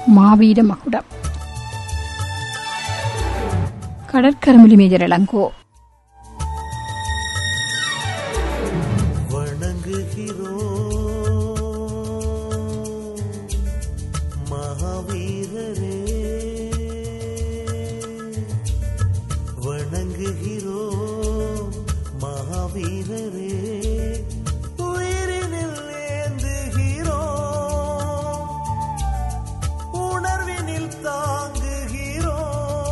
மாவீர மகுடம் கடற்கரமிலி மேஜர் இளங்கோ வணங்குகிறோம் மகாவீரரே வணங்குகிறோம் மகாவீரரே உயிரினில் ஏந்துகிறோம் உணர்வினில் தாங்குகிறோம்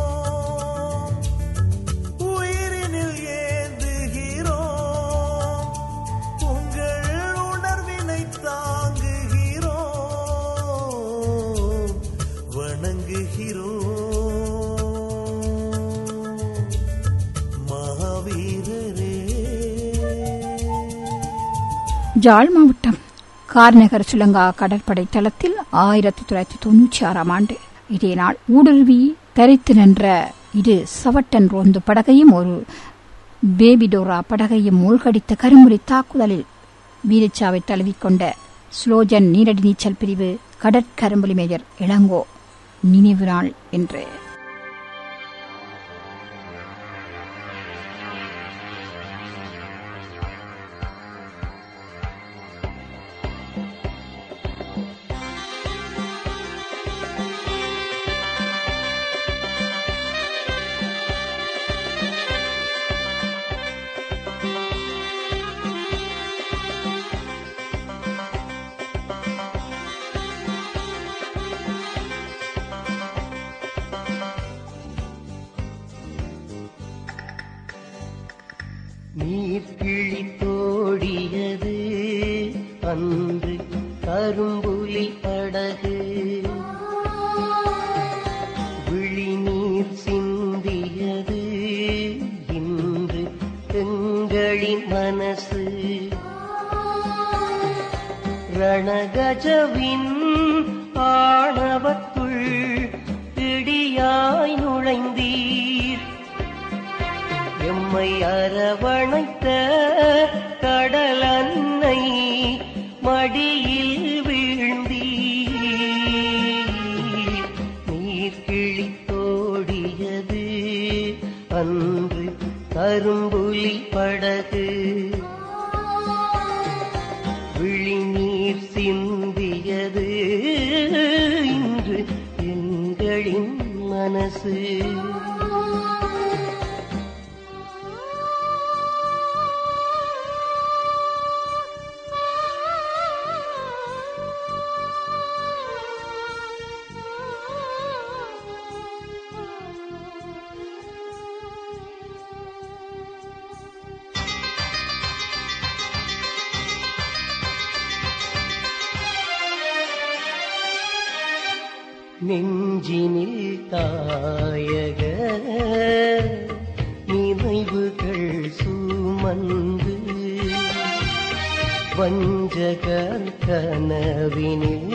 உயிரினில் ஏந்துகிறோம் உங்கள் உணர்வினை தாங்குகிறோம் வணங்குகிறோம் மகாவீரரே ஜாழ் மாவட்டம் கார்நகர் சுலங்கா கடற்படை தளத்தில் ஆயிரத்தி தொள்ளாயிரத்தி தொன்னூற்றி ஆறாம் ஆண்டு இதே நாள் ஊடுருவி தரித்து நின்ற இரு சவட்டன் ரோந்து படகையும் ஒரு பேபிடோரா படகையும் மூழ்கடித்த கருமுறை தாக்குதலில் வீரச்சாவை தழுவிக்கொண்ட ஸ்லோஜன் நீரடி நீச்சல் பிரிவு கடற்கரும்புலி மேஜர் இளங்கோ நினைவு நாள் என்று நீர்கிழி தோடியது அன்று கரும்புலி படகு விழிநீர் சிந்தியது இன்று எங்களின் மனசு ரணகஜவின் ஆணவத்துள் இடியாய் நுழைந்தீர் எம்மை அரவணைத்த கடல் அன்னை மடியில் வீழ்ந்தீர் நீர் கிழித்தோடியது அன்று கரும்புலி படகு விழிநீர் சிந்தியது இன்று எங்களின் மனசு நெஞ்சினில் தாயக நினைவுகள் சுமந்து வஞ்சகர் கனவினில்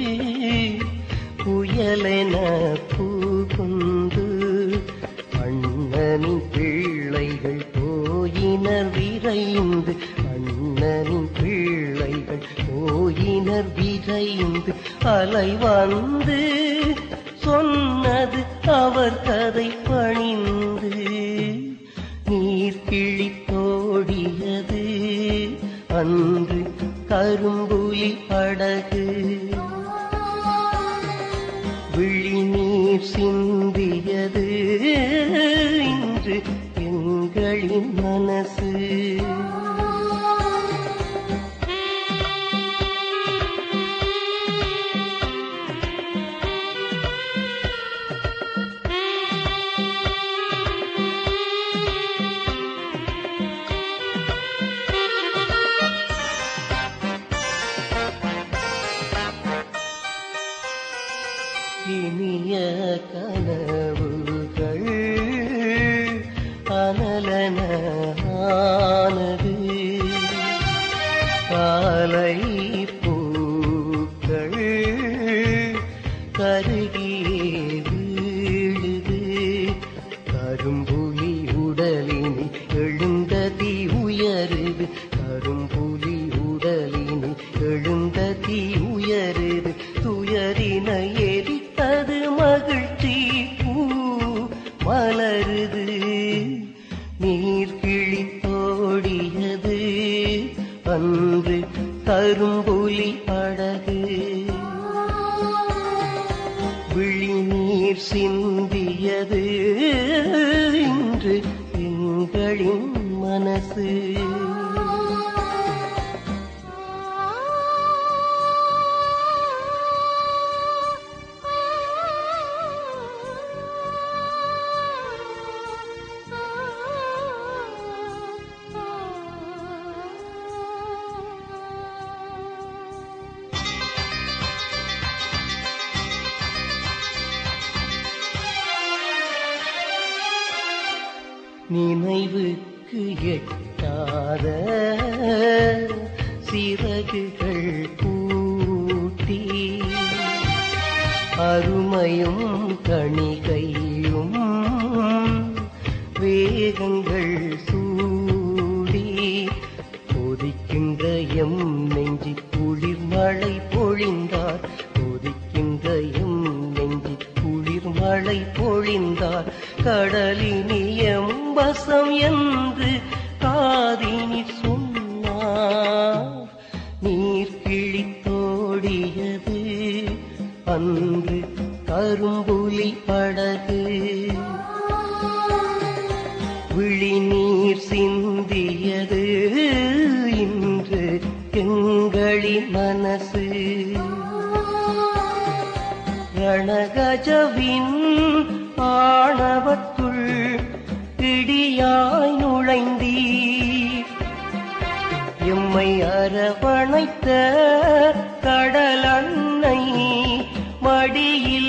புயலென புகுந்து அண்ணனின் பிள்ளைகள் போயினர் விரைந்து அண்ணனின் பிள்ளைகள் போயினர் விரைந்து அலை வந்து சொன்னது அவர் கதை பணிந்து நீர் கிழித்தோடியது அன்று கரும்புலி படகு விழிநீர் சிந்தியது இன்று எங்களின் மனசு இனிய கனவுகள் அனலன ஆனது காலை பூக்கள் கருகியே வீழுது கரும்புலி உடலில் எழுந்ததி உயருது கரும்புலி உடலில் எழுந்ததி உயருது துயரினை எரித்த கரும்புலி படகு விழிநீர் சிந்தியது இன்று எங்களின் மனசு நினைவுக்கு எட்டாத சிறகுகள் பூட்டி அருமையும் கணிகையும் வேகங்கள் சூடி கொதிக்கின்ற எம் நெஞ்சி குளிர் மழை பொழிந்தார் கொதிக்கின்ற எம் நெஞ்சி குளிர் மழை பொழிந்தார் கடலினியம் வசம் என்று காதினி சொன்னார் நீர் கிழித்தோடியது அன்று கரும்புலி படகு விழிநீர் சிந்தியது இன்று எங்களின் மனசு ரணகஜவின் ஆணவத்துள் இடியாய் நுழைந்தீர் எம்மை அரவணைத்த கடல் அன்னை மடியில்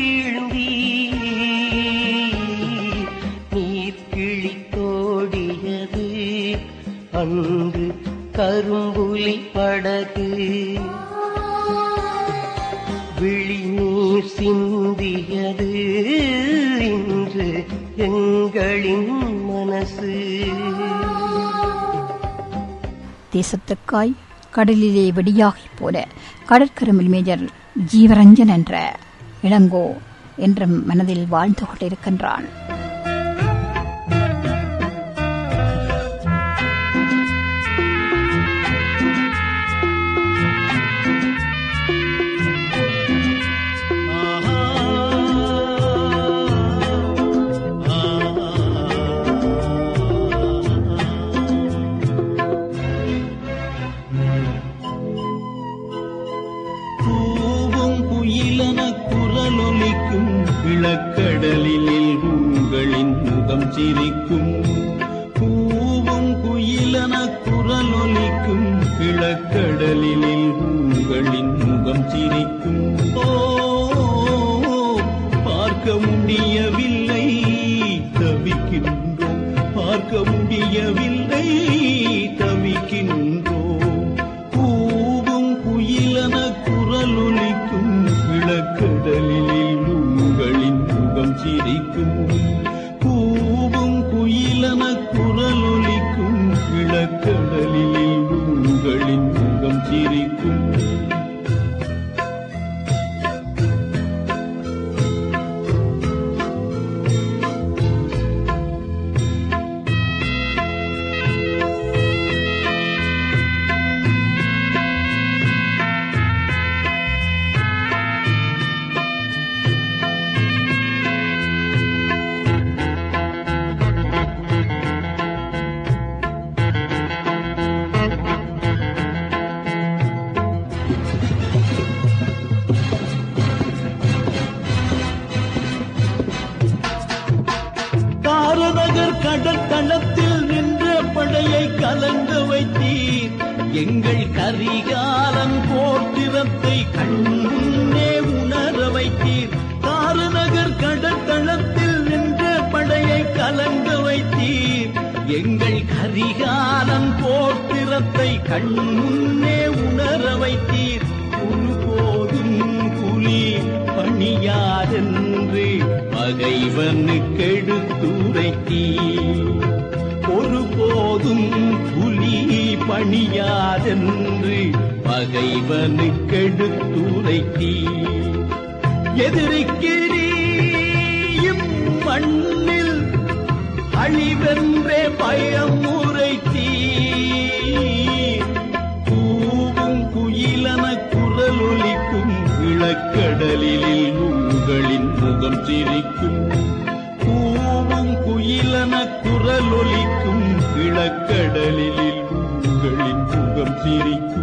வீழ்ந்தீர் நீர் கிழித்தோடியது அன்று கரும்புலி படகு விழிநீர் சிந்தியது இன்று எங்களின் மனசு தேசத்துக்காய் கடலிலே வெடியாகிப் போன கடற்கருமில் மேஜர் ஜீவரஞ்சன் என்ற இளங்கோ என்ற மனதில் வாழ்ந்து கொண்டிருக்கின்றான் கூவும் குயிலன குரலொலிக்கும் இளக்கடலில் உங்களின் முகம் சிரிக்கும் கூவும் குயிலன குரலொலிக்கும் இளக்கடலில் உங்களின் முகம் சிரிக்கும் ஓ பார்க்க முடியவில்லை தவிக்கின்றோம் பார்க்க முடியவில்லை தவிக்கின்றோம் கூவும் குயிலன குரலொலிக்கும் இளக்கடலில் உங்களின் முகம் சிரிக்கும் கூவும் குயிலன குரலொலிக்கும் இளக்கடலில் உங்களின் முகம் சிரிக்கும் காரநகர் கடற்களத்தில் நின்ற படையை கலங்க வைத்தீர் எங்கள் கரிகாலன் போர்த்திரத்தை கண்முன்னே உணர வைத்தீர் காரநகர் கடற்களத்தில் நின்ற படையை கலங்க வைத்தீர் எங்கள் கரிகாலன் போர்த்திரத்தை கண்முன்னே உணர வைத்தீர் ஒருபோதும் புலி பணியாரென்று பகைவனுக்கெடுத்துரைத்தீர் ஒருபோதும் புலி பணியாரென்று பகைவனுக்கெடுத்துரைத்தீர் எதிரிக்கிறீயும் மண்ணில் அழிவென்றே பயம் உரைத்தீர் கூவும் இளக்கடலில் உங்களின் முகம் சிரிக்கும் கூவும் குயிலன குரலொலிக்கும் இளக்கடலில் உங்களின் முகம் சிரிக்கும்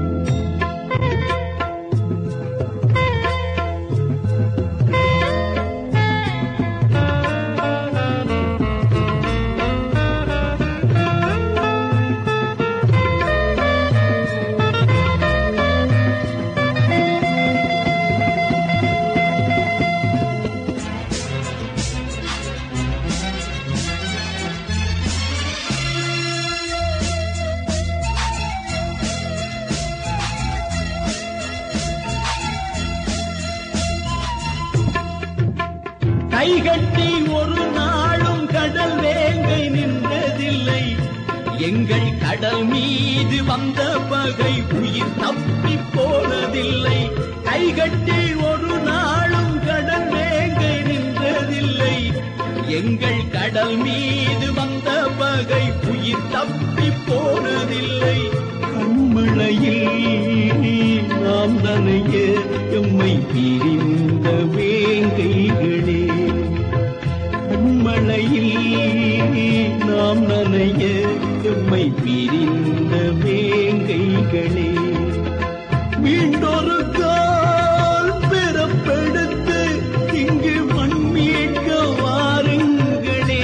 கைகட்டி ஒரு நாளும் கடல் வேங்கை நின்றதில்லை எங்கள் கடல் மீது வந்த பகை உயிர் தப்பி போனதில்லை கைகட்டி ஒரு நாளும் கடல் வேங்கை நின்றதில்லை எங்கள் கடல் மீது வந்த பகை உயிர் தப்பி போனதில்லை கண்மழையில் நாம் நனைய எம்மை பிரிந்த வேங்கைகளே கண்மழையில் நாம் நனைய எம்மை பிரிந்த வேங்கைகளே மீண்டொரு கால் பிறப்பெடுத்து இங்கு மண்மீட்க வாருங்களே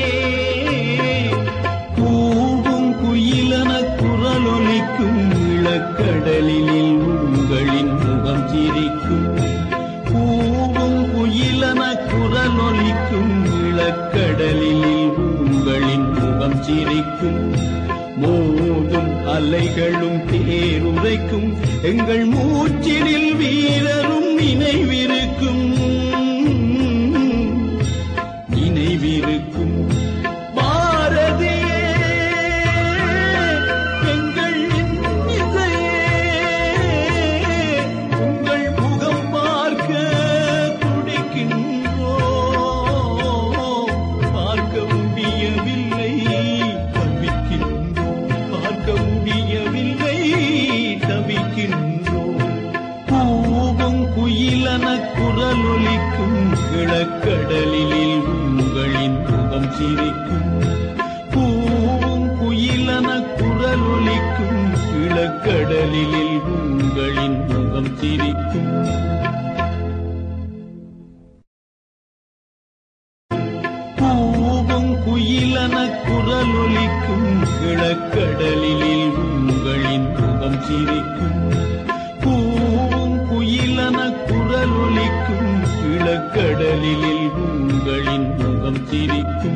கூவும் குயிலன குரலொலிக்கும் இளக்கடலில் உங்களின் முகம் சிரிக்கும் கூவும் குயிலன குரலொலிக்கும் இளக்கடலில் உங்களின் முகம் சிரிக்கும் மோதும் அலைகளும் தேருரைக்கும் எங்கள் மூச்சினில் வீரரும் நினைவிருக்கும் நினைவிருக்கும் பாரதியே எங்கள் இசையே உங்கள் முகம் பார்க்க துடிக்கின்றோம் பார்க்க முடியவில்லை தவிக்கின்றோம் பார்க்க முடியவில்லை தவிக்கின்றோம் கூவும் குயிலன குரலொலிக்கும் கிழக்கடலில் உங்களின் முகம் சிரிக்கும் கூவும் குயிலன குரலொலிக்கும் கிழக்கடலில் உங்களின் முகம் சிரிக்கும் கூவும் குயிலன குரலொலிக்கும் கிழக்கடலில் உங்களின் முகம் சிரிக்கும் கூவும் குயிலன குரலொலிக்கும் கிழக்கடலில் உங்களின் முகம் சிரிக்கும்